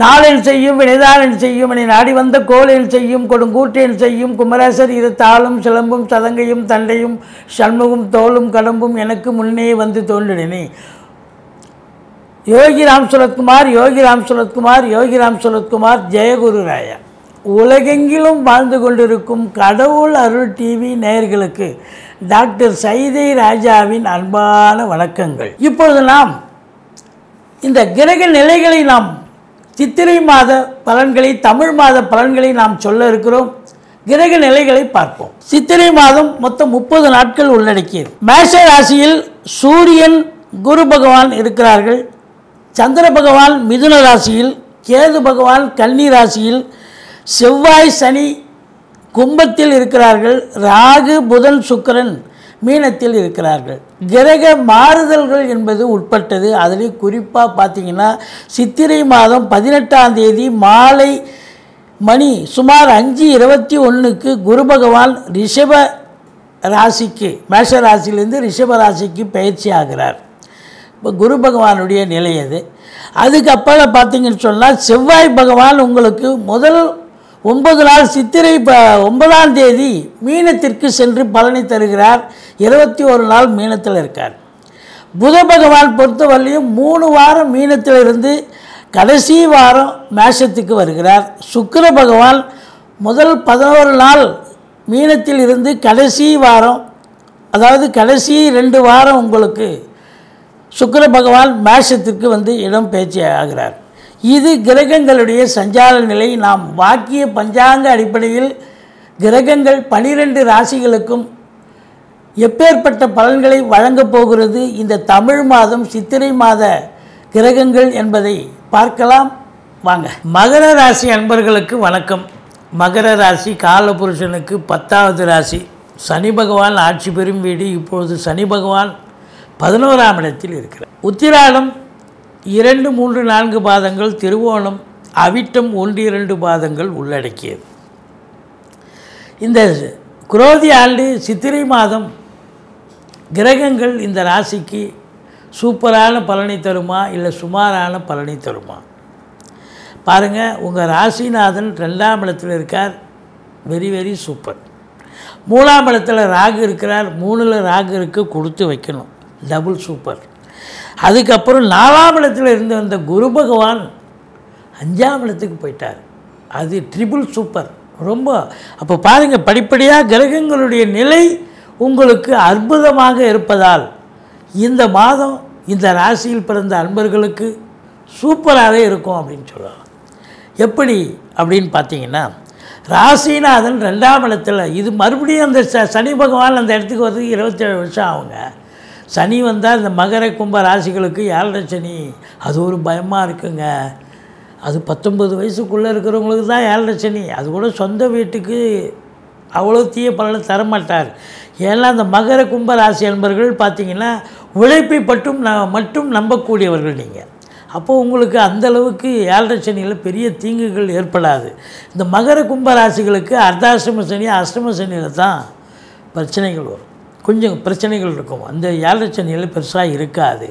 நாளென் செய்யும் வினைதாளன் செய்யும் என நாடி வந்த கோளென் செய்யும் கொடுங்கூற்றேன் செய்யும் குமரேசர் இரு தாளும் சிலம்பும் சதங்கையும் தண்டையும் சண்முகம் தோளும் கடம்பும் எனக்கு முன்னே வந்து தோன்றினே யோகி ராம் சுரத்குமார் யோகி ராம் சுரத்குமார் யோகி ராம் சுரத்குமார் ஜெயகுரு ராயா உலகெங்கிலும் வாழ்ந்து கொண்டிருக்கும் கடவுள் அருள் டிவி நேயர்களுக்கு டாக்டர் சைதை ராஜாவின் அன்பான வணக்கங்கள் இப்பொழுது நாம் இந்த கிரக நிலைகளை நாம் சித்திரை மாத பலன்களை தமிழ் மாத பலன்களை நாம் சொல்ல இருக்கிறோம் கிரக நிலைகளை பார்ப்போம் சித்திரை மாதம் மொத்தம் முப்பது நாட்கள் உள்ளடக்கியது மேஷ ராசியில் சூரியன் குரு பகவான் இருக்கிறார்கள் சந்திர பகவான் மிதுன ராசியில் கேது பகவான் கன்னி ராசியில் செவ்வாய் சனி கும்பத்தில் இருக்கிறார்கள் ராகு புதன் சுக்கிரன் மீனத்தில் இருக்கிறார்கள் கிரக மாறுதல்கள் என்பது உட்பட்டது அதில் குறிப்பாக பார்த்தீங்கன்னா சித்திரை மாதம் பதினெட்டாம் தேதி மாலை மணி சுமார் அஞ்சு இருபத்தி ஒன்றுக்கு குரு பகவான் ரிஷப ராசிக்கு மேஷ ராசியிலேருந்து ரிஷப ராசிக்கு பயிற்சி ஆகிறார் இப்போ குரு பகவானுடைய நிலை அது அதுக்கப்புறம் பார்த்தீங்கன்னு சொன்னால் செவ்வாய் பகவான் உங்களுக்கு முதல் ஒன்பது நாள் சித்திரை ப ஒன்பதாம் தேதி மீனத்திற்கு சென்று பலனை தருகிறார் இருபத்தி ஒரு நாள் மீனத்தில் இருக்கார் புத பகவான் பொறுத்தவரையிலையும் மூணு வாரம் மீனத்தில் இருந்து கடைசி வாரம் மேஷத்துக்கு வருகிறார் சுக்கிர பகவான் முதல் பதினோரு நாள் மீனத்தில் இருந்து கடைசி வாரம் அதாவது கடைசி ரெண்டு வாரம் உங்களுக்கு சுக்கிர பகவான் மேஷத்திற்கு வந்து இடம் பேச்சு ஆகிறார் இது கிரகங்களுடைய சஞ்சார நிலை நாம் வாக்கிய பஞ்சாங்க அடிப்படையில் கிரகங்கள் பனிரெண்டு ராசிகளுக்கும் எப்பேற்பட்ட பலன்களை வழங்கப் போகிறது இந்த தமிழ் மாதம் சித்திரை மாத கிரகங்கள் என்பதை பார்க்கலாம் வாங்க மகர ராசி அன்பர்களுக்கு வணக்கம் மகர ராசி காலபுருஷனுக்கு பத்தாவது ராசி சனி பகவான் ஆட்சி பெறும் வீடு இப்பொழுது சனி பகவான் பதினோராம் இடத்தில் இருக்கிறார் உத்திராடம் இரண்டு மூன்று நான்கு பாதங்கள் திருவோணம் அவிட்டம் ஒன்று இரண்டு பாதங்கள் உள்ளடக்கியது இந்த குரோதி ஆண்டு சித்திரை மாதம் கிரகங்கள் இந்த ராசிக்கு சூப்பரான பலனை தருமா இல்லை சுமாரான பலனை தருமா பாருங்கள் உங்கள் ராசிநாதன் ரெண்டாம் இடத்துல இருக்கார் வெரி வெரி சூப்பர் மூணாம் இடத்துல ராகு இருக்கிறார் மூணில் ராகு இருக்க கொடுத்து வைக்கணும் டபுள் சூப்பர் அதுக்கப்புறம் நாலாம் இடத்துல இருந்து வந்த குரு பகவான் அஞ்சாம் இடத்துக்கு போயிட்டார் அது ட்ரிபிள் சூப்பர் ரொம்ப அப்போ பாருங்கள் படிப்படியாக கிரகங்களுடைய நிலை உங்களுக்கு அற்புதமாக இருப்பதால் இந்த மாதம் இந்த ராசியில் பிறந்த அன்பர்களுக்கு சூப்பராகவே இருக்கும் அப்படின்னு சொல்லலாம் எப்படி அப்படின்னு பார்த்தீங்கன்னா ராசிநாதன் ரெண்டாம் இடத்துல இது மறுபடியும் அந்த ச சனி பகவான் அந்த இடத்துக்கு வந்து இருபத்தேழு வருஷம் ஆகுங்க சனி வந்தால் இந்த மகர கும்ப ராசிகளுக்கு ஏழரை சனி அது ஒரு பயமாக இருக்குங்க அது பத்தொம்பது வயசுக்குள்ளே இருக்கிறவங்களுக்கு தான் ஏழரை சனி அது கூட சொந்த வீட்டுக்கு அவ்வளோ தீய பலனை தரமாட்டார் ஏன்னா அந்த மகர கும்ப ராசி அன்பர்கள் பார்த்தீங்கன்னா உழைப்பை மட்டும் ந மட்டும் நம்பக்கூடியவர்கள் நீங்கள் அப்போ உங்களுக்கு அந்த அளவுக்கு ஏழரை சனியில் பெரிய தீங்குகள் ஏற்படாது இந்த மகர கும்ப ராசிகளுக்கு அர்த்தாசிரம சனி அஷ்டம சனியில் தான் பிரச்சனைகள் வரும் கொஞ்சம் பிரச்சனைகள் இருக்கும் அந்த ஏழரை சனியில் பெருசாக இருக்காது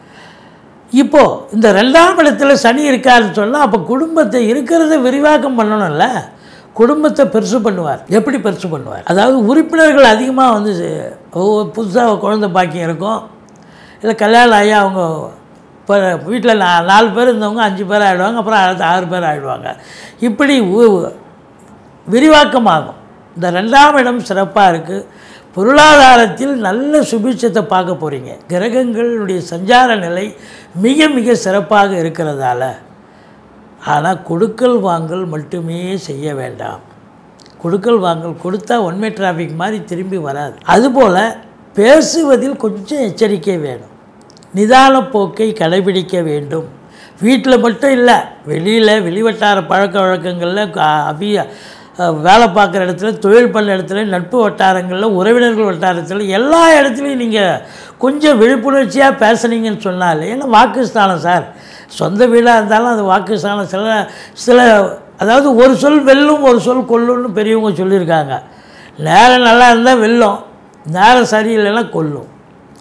இப்போது இந்த ரெண்டாம் இடத்துல சனி இருக்காருன்னு சொன்னால் அப்போ குடும்பத்தை இருக்கிறத விரிவாக்கம் பண்ணணும்ல குடும்பத்தை பெருசு பண்ணுவார் எப்படி பெருசு பண்ணுவார் அதாவது உறுப்பினர்கள் அதிகமாக வந்து புதுசாக குழந்தை பாக்கியம் இருக்கும் இல்லை கல்யாணம் ஆகி அவங்க இப்போ வீட்டில் நா நாலு பேர் இருந்தவங்க அஞ்சு பேர் ஆகிடுவாங்க அப்புறம் அடுத்த ஆறு பேர் ஆகிடுவாங்க இப்படி உ- விரிவாக்கமாகும் இந்த ரெண்டாம் இடம் சிறப்பாக இருக்குது பொருளாதாரத்தில் நல்ல சுபிட்சத்தை பார்க்க போகிறீங்க கிரகங்களுடைய சஞ்சார நிலை மிக மிக சிறப்பாக இருக்கிறதால ஆனால் கொடுக்கல் வாங்கல் மட்டுமே செய்ய வேண்டாம் கொடுக்கல் வாங்கல் கொடுத்தா ஒன்மே டிராஃபிக் மாதிரி திரும்பி வராது அதுபோல் பேசுவதில் கொஞ்சம் எச்சரிக்கை வேணும் நிதான போக்கை கடைபிடிக்க வேண்டும் வீட்டில் மட்டும் இல்லை வெளியில் வெளிவட்டார பழக்க வழக்கங்களில் க- அபிய அஹ், வேலை பார்க்குற இடத்துல தொழில் பண்ண இடத்துல நட்பு வட்டாரங்களில் உறவினர்கள் வட்டாரத்தில் எல்லா இடத்துலையும் நீங்கள் கொஞ்சம் விழிப்புணர்ச்சியாக பேசுனீங்கன்னு சொன்னாலே ஏன்னா வாக்குஸ்தானம் சார் சொந்த வீடாக இருந்தாலும் அது வாக்குஸ்தானம் சில சில அதாவது ஒரு சொல் வெல்லும் ஒரு சொல் கொல்லும்னு பெரியவங்க சொல்லியிருக்காங்க நேரம் நல்லா இருந்தால் வெல்லும் நேரம் சரியில்லைன்னா கொல்லும்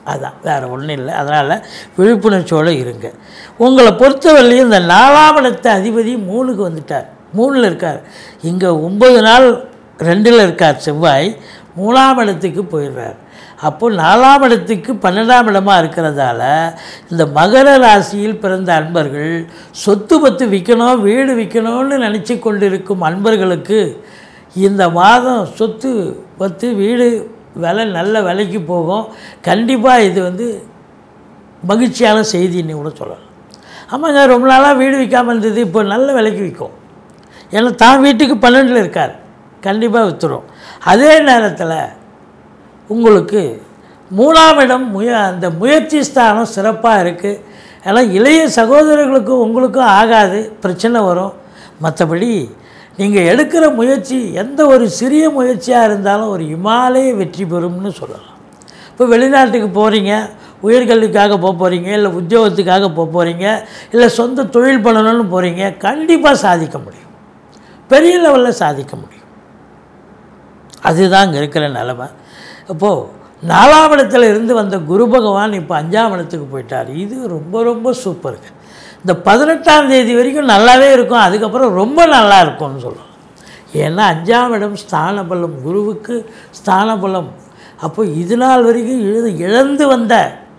அதான் வேறு ஒன்றும் இல்லை அதனால் விழிப்புணர்ச்சியோடு இருங்க உங்களை பொறுத்தவரையிலையும் இந்த நாலாம் இடத்த அதிபதி மூணுக்கு வந்துட்டார் மூணில் இருக்கார் இங்கே ஒம்பது நாள் ரெண்டில் இருக்கார் செவ்வாய் மூணாம் இடத்துக்கு போயிடுறார் அப்போ நாலாம் இடத்துக்கு பன்னெண்டாம் இடமா இருக்கிறதால இந்த மகர ராசியில் பிறந்த அன்பர்கள் சொத்து பத்து விற்கணும் வீடு விற்கணும்னு நினச்சி கொண்டிருக்கும் அன்பர்களுக்கு இந்த மாதம் சொத்து பத்து வீடு விலை நல்ல விலைக்கு போகும் கண்டிப்பாக இது வந்து மகிழ்ச்சியான செய்தின்னு கூட சொல்லலாம் ஆமாங்க ரொம்ப நாளாக வீடு விற்காமல் இருந்தது இப்போ நல்ல விலைக்கு விற்கும் ஏன்னா தான் வீட்டுக்கு பன்னெண்டில் இருக்கார் கண்டிப்பாக விற்றுரும் அதே நேரத்தில் உங்களுக்கு மூணாம் இடம் முய அந்த முயற்சி ஸ்தானம் சிறப்பாக இருக்குது ஏன்னா இளைய சகோதரர்களுக்கும் உங்களுக்கும் ஆகாது பிரச்சனை வரும் மற்றபடி நீங்கள் எடுக்கிற முயற்சி எந்த ஒரு சிறிய முயற்சியாக இருந்தாலும் ஒரு இமாலய வெற்றி பெறும்னு சொல்லலாம் இப்போ வெளிநாட்டுக்கு போகிறீங்க உயர்கல்விக்காக போக போகிறீங்க இல்லை உத்தியோகத்துக்காக போக போகிறீங்க இல்லை சொந்த தொழில் பண்ணணும்னு போகிறீங்க கண்டிப்பாக சாதிக்க முடியும் பெரிய லெவலில் சாதிக்க முடியும் அதுதான் இங்கே இருக்கிற நிலமை அப்போது நாலாம் இடத்துல இருந்து வந்த குரு பகவான் இப்போ அஞ்சாம் இடத்துக்கு போயிட்டார் இது ரொம்ப ரொம்ப சூப்பருங்க இந்த பதினெட்டாம் தேதி வரைக்கும் நல்லாவே இருக்கும் அதுக்கப்புறம் ரொம்ப நல்லா இருக்கும்னு சொல்லலாம் ஏன்னா அஞ்சாம் இடம் ஸ்தான பலம் குருவுக்கு ஸ்தான பலம் அப்போ இது நாள் வரைக்கும் இழந்து இழந்து வந்த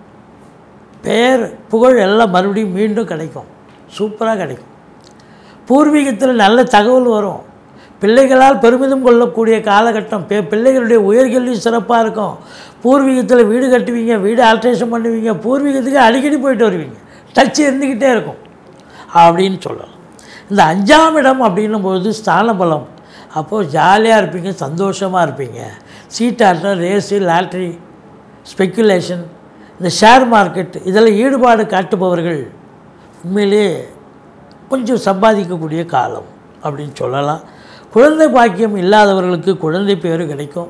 பேர் புகழ் எல்லாம் மறுபடியும் மீண்டும் கிடைக்கும் சூப்பராக கிடைக்கும் பூர்வீகத்தில் நல்ல தகவல் வரும் பிள்ளைகளால் பெருமிதம் கொள்ளக்கூடிய காலகட்டம் பே பிள்ளைகளுடைய உயர்கல்வி சிறப்பாக இருக்கும் பூர்வீகத்தில் வீடு கட்டுவீங்க வீடு ஆல்ட்ரேஷன் பண்ணுவீங்க பூர்வீகத்துக்கு அடிக்கடி போயிட்டு வருவீங்க டச் இருந்துக்கிட்டே இருக்கும் அப்படின்னு சொல்லலாம் இந்த அஞ்சாம் இடம் அப்படின்னும் பொழுது ஸ்தான பலம் அப்போது ஜாலியாக இருப்பீங்க சந்தோஷமாக இருப்பீங்க சீட்டாட்டம் ரேஸு லாட்ரி ஸ்பெக்குலேஷன் இந்த ஷேர் மார்க்கெட் இதில் ஈடுபாடு காட்டுபவர்கள் உண்மையிலே கொஞ்சம் சம்பாதிக்கக்கூடிய காலம் அப்படின்னு சொல்லலாம் குழந்தை பாக்கியம் இல்லாதவர்களுக்கு குழந்தை பேர் கிடைக்கும்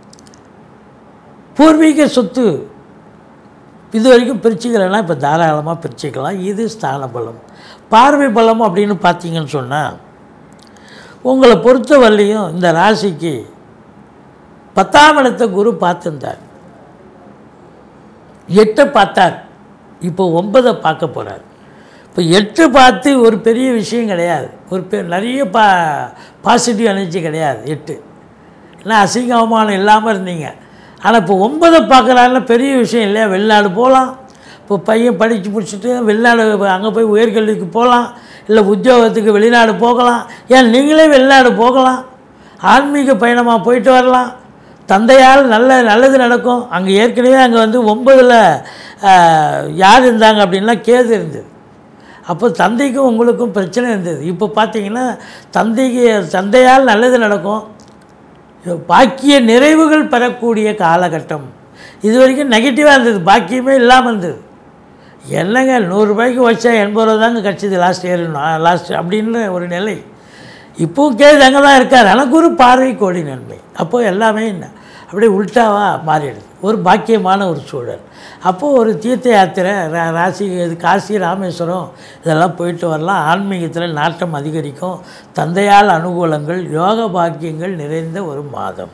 பூர்வீக சொத்து இது வரைக்கும் பிரிச்சுக்கலைன்னா இப்போ தாராளமாக பிரிச்சுக்கலாம் இது ஸ்தான பலம் பார்வை பலம் அப்படின்னு பார்த்தீங்கன்னு சொன்னால் உங்களை பொறுத்த வரலையும் இந்த ராசிக்கு பத்தாம் இடத்தை குரு பார்த்துருந்தார் எட்டை பார்த்தார் இப்போ ஒன்பதை பார்க்க போகிறார் இப்போ எட்டு பார்த்து ஒரு பெரிய விஷயம் கிடையாது ஒரு பெ நிறைய பா பாசிட்டிவ் எனர்ஜி கிடையாது எட்டு ஏன்னா அசிங்க அவமானம் இல்லாமல் இருந்தீங்க ஆனால் இப்போ ஒன்பதை பார்க்குறாருன்னா பெரிய விஷயம் இல்லையா வெளிநாடு போகலாம் இப்போ பையன் படித்து முடிச்சுட்டு வெளிநாடு அங்கே போய் உயர்கல்விக்கு போகலாம் இல்லை உத்தியோகத்துக்கு வெளிநாடு போகலாம் ஏன் நீங்களே வெளிநாடு போகலாம் ஆன்மீக பயணமாக போயிட்டு வரலாம் தந்தையால் நல்ல நல்லது நடக்கும் அங்கே ஏற்கனவே அங்கே வந்து ஒன்பதில் யார் இருந்தாங்க அப்படின்னா கேது இருந்தது அப்போ தந்தைக்கும் உங்களுக்கும் பிரச்சனை இருந்தது இப்போ பார்த்தீங்கன்னா தந்தைக்கு தந்தையால் நல்லது நடக்கும் பாக்கிய நிறைவுகள் பெறக்கூடிய காலகட்டம் இது வரைக்கும் நெகட்டிவாக இருந்தது பாக்கியமே இல்லாமல் இருந்தது என்னங்க நூறுரூபாய்க்கு வச்சா எண்பது ரூபா தாங்க கிடச்சிது லாஸ்ட் இயர் லாஸ்ட் அப்படின்னு ஒரு நிலை இப்போவும் கேது அங்கே தான் இருக்கார் எனக்கு ஒரு பார்வை கோடி நன்மை அப்போது எல்லாமே என்ன அப்படியே உல்ட்டாவாக மாறிடுது ஒரு பாக்கியமான ஒரு சூழல் அப்போது ஒரு தீர்த்த யாத்திரை ரா- ராசி இது காசி ராமேஸ்வரம் இதெல்லாம் போயிட்டு வரலாம் ஆன்மீகத்தில் நாட்டம் அதிகரிக்கும் தந்தையால் அனுகூலங்கள் யோக பாக்கியங்கள் நிறைந்த ஒரு மாதம்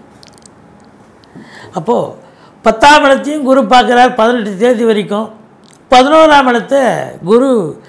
அப்போது பத்தாம் இடத்தையும் குரு பார்க்குறார் பதினெட்டு தேதி வரைக்கும் பதினோராம் இடத்தை குரு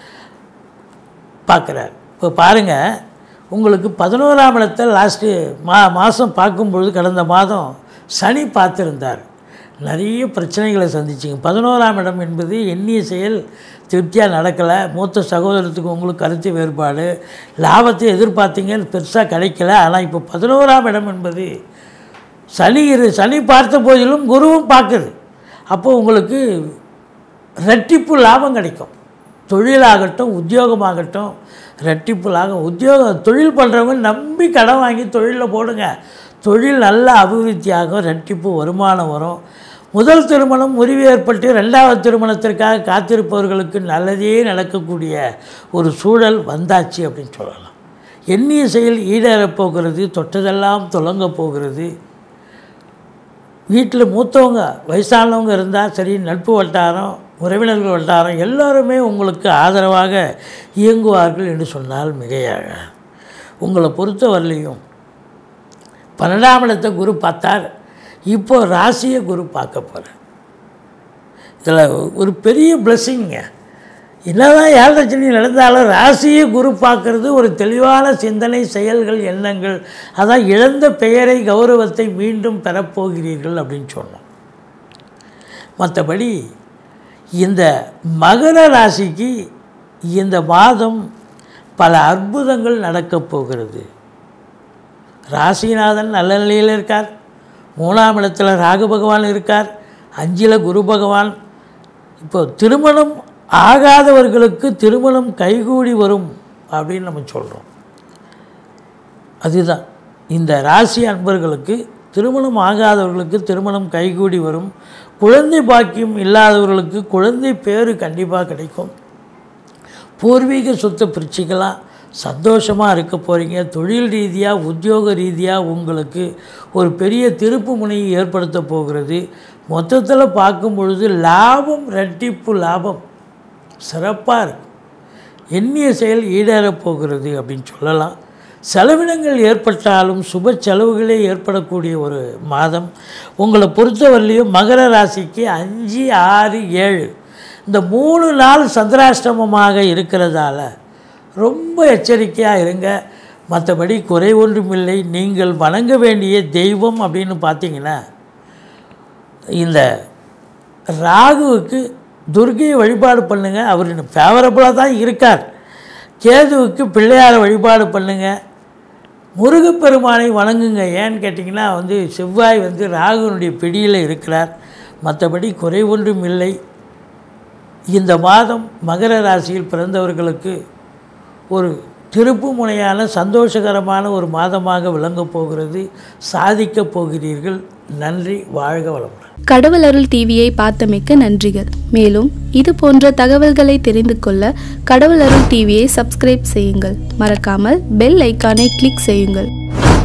பார்க்குறார் இப்போ பாருங்கள் உங்களுக்கு பதினோராம் இடத்தை லாஸ்ட்டு மா மாதம் பார்க்கும்பொழுது கடந்த மாதம் சனி பார்த்துருந்தார் நிறைய பிரச்சனைகளை சந்திச்சிங்க பதினோராம் இடம் என்பது எண்ணிய செயல் திருப்தியாக நடக்கலை மூத்த சகோதரத்துக்கு உங்களுக்கு கருத்து வேறுபாடு லாபத்தை எதிர்பார்த்தீங்க பெருசாக கிடைக்கல ஆனால் இப்போ பதினோராம் இடம் என்பது சனி இரு சனி பார்த்த போதிலும் குருவும் பார்க்குது அப்போ உங்களுக்கு ரெட்டிப்பு லாபம் கிடைக்கும் தொழிலாகட்டும் உத்தியோகமாகட்டும் ரெட்டிப்பு லாபம் உத்தியோகம் தொழில் பண்ணுறவங்க நம்பி கடன் வாங்கி தொழிலில் போடுங்க தொழில் நல்ல அபிவிருத்தியாகும் ரெட்டிப்பு வருமானம் வரும் முதல் திருமணம் முறிவு ஏற்பட்டு ரெண்டாவது திருமணத்திற்காக காத்திருப்பவர்களுக்கு நல்லதே நடக்கக்கூடிய ஒரு சூழல் வந்தாச்சு அப்படின்னு சொல்லலாம் எண்ணிய செயல் ஈடேறப் போகிறது தொட்டதெல்லாம் தொடங்க போகிறது வீட்டில் மூத்தவங்க வயசானவங்க இருந்தால் சரி நட்பு வட்டாரம் உறவினர்கள் வட்டாரம் எல்லாருமே உங்களுக்கு ஆதரவாக இயங்குவார்கள் என்று சொன்னால் மிகையாக உங்களை பொறுத்தவரையிலையும் பன்னெண்டாம் இடத்தை குரு பார்த்தார் இப்போ ராசியை குரு பார்க்க போகிறார் இதில் ஒரு பெரிய பிளெஸ்ஸிங்க என்னதான் ஏழரை சனி நடந்தாலும் ராசியை குரு பார்க்கறது ஒரு தெளிவான சிந்தனை செயல்கள் எண்ணங்கள் அதான் இழந்த பெயரை கௌரவத்தை மீண்டும் பெறப்போகிறீர்கள் அப்படின்னு சொன்னோம் மற்றபடி இந்த மகர ராசிக்கு இந்த மாதம் பல அற்புதங்கள் நடக்கப் போகிறது ராசிநாதன் நல்ல நிலையில் இருக்கார் மூணாம் இடத்துல ராகு பகவான் இருக்கார் அஞ்சில் குரு பகவான் இப்போ திருமணம் ஆகாதவர்களுக்கு திருமணம் கைகூடி வரும் அப்படின்னு நம்ம சொல்கிறோம் அதுதான் இந்த ராசி அன்பர்களுக்கு திருமணம் ஆகாதவர்களுக்கு திருமணம் கைகூடி வரும் குழந்தை பாக்கியம் இல்லாதவர்களுக்கு குழந்தை பேரு கண்டிப்பாக கிடைக்கும் பூர்வீக சொத்தை பிரிச்சுக்கலாம் சந்தோஷமாக இருக்க போகிறீங்க தொழில் ரீதியாக உத்தியோக ரீதியாக உங்களுக்கு ஒரு பெரிய திருப்பு முனையை ஏற்படுத்த போகிறது மொத்தத்தில் பார்க்கும் பொழுது லாபம் ரெட்டிப்பு லாபம் சிறப்பாக இருக்கும் எண்ணிய செயல் ஈடேறப் போகிறது அப்படின்னு சொல்லலாம் செலவினங்கள் ஏற்பட்டாலும் சுப செலவுகளே ஏற்படக்கூடிய ஒரு மாதம் உங்களை பொறுத்தவரையிலையும் மகர ராசிக்கு அஞ்சு ஆறு ஏழு இந்த மூணு நாள் சந்திராஷ்டமமாக இருக்கிறதால ரொம்ப எச்சரிக்கையாக இருங்க மற்றபடி குறை ஒன்றுமில்லை நீங்கள் வணங்க வேண்டிய தெய்வம் அப்படின்னு பார்த்தீங்கன்னா இந்த ராகுவுக்கு துர்கையை வழிபாடு பண்ணுங்கள் அவர் ஃபேவரபுளாக தான் இருக்கார் கேதுவுக்கு பிள்ளையாரை வழிபாடு பண்ணுங்கள் முருகப்பெருமானை வணங்குங்க ஏன்னு கேட்டிங்கன்னா வந்து செவ்வாய் வந்து ராகுனுடைய பிடியில் இருக்கிறார் மற்றபடி குறை ஒன்றும் இல்லை இந்த மாதம் மகர ராசியில் பிறந்தவர்களுக்கு ஒரு திருப்பு முனையான சந்தோஷகரமான ஒரு மாதமாக விளங்கப் போகிறது சாதிக்கப் போகிறீர்கள் நன்றி வாழ்க வளமுடன் கடவுள் அருள் டிவியை பார்த்தமைக்க நன்றிகள் மேலும் இது போன்ற தகவல்களை தெரிந்து கொள்ள கடவுள் அருள் டிவியை சப்ஸ்கிரைப் செய்யுங்கள் மறக்காமல் பெல் ஐக்கானை கிளிக் செய்யுங்கள்